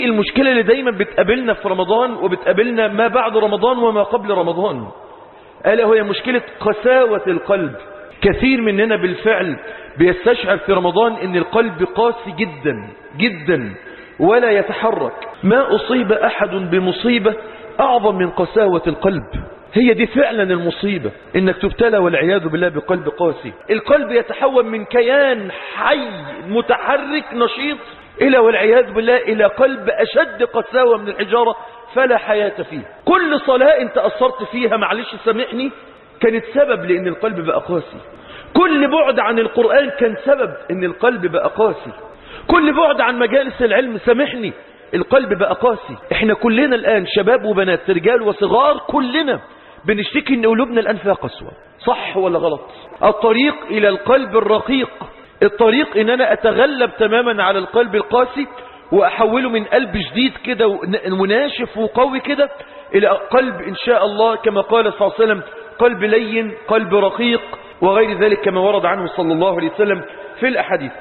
المشكلة اللي دايما بتقابلنا في رمضان وبتقابلنا ما بعد رمضان وما قبل رمضان ألا وهي مشكلة قساوة القلب كثير مننا بالفعل بيستشعر في رمضان ان القلب قاسي جدا جدا ولا يتحرك ما أصيب أحد بمصيبة أعظم من قساوة القلب هي دي فعلا المصيبة انك تبتلى والعياذ بالله بقلب قاسي القلب يتحول من كيان حي متحرك نشيط الى والعياذ بالله الى قلب اشد قساوة من الحجارة فلا حياة فيه كل صلاة انت اثرت فيها معلش سامحني كانت سبب لان القلب بقى قاسي كل بعد عن القرآن كان سبب ان القلب بقى قاسي كل بعد عن مجالس العلم سامحني القلب بقى قاسي احنا كلنا الان شباب وبنات رجال وصغار كلنا بنشتكي ان قلوبنا الان فيها قسوة صح ولا غلط الطريق الى القلب الرقيق الطريق ان انا اتغلب تماما على القلب القاسي واحوله من قلب جديد كده وناشف وقوي كده الى قلب ان شاء الله كما قال صلى الله عليه وسلم قلب لين قلب رقيق وغير ذلك كما ورد عنه صلى الله عليه وسلم في الاحاديث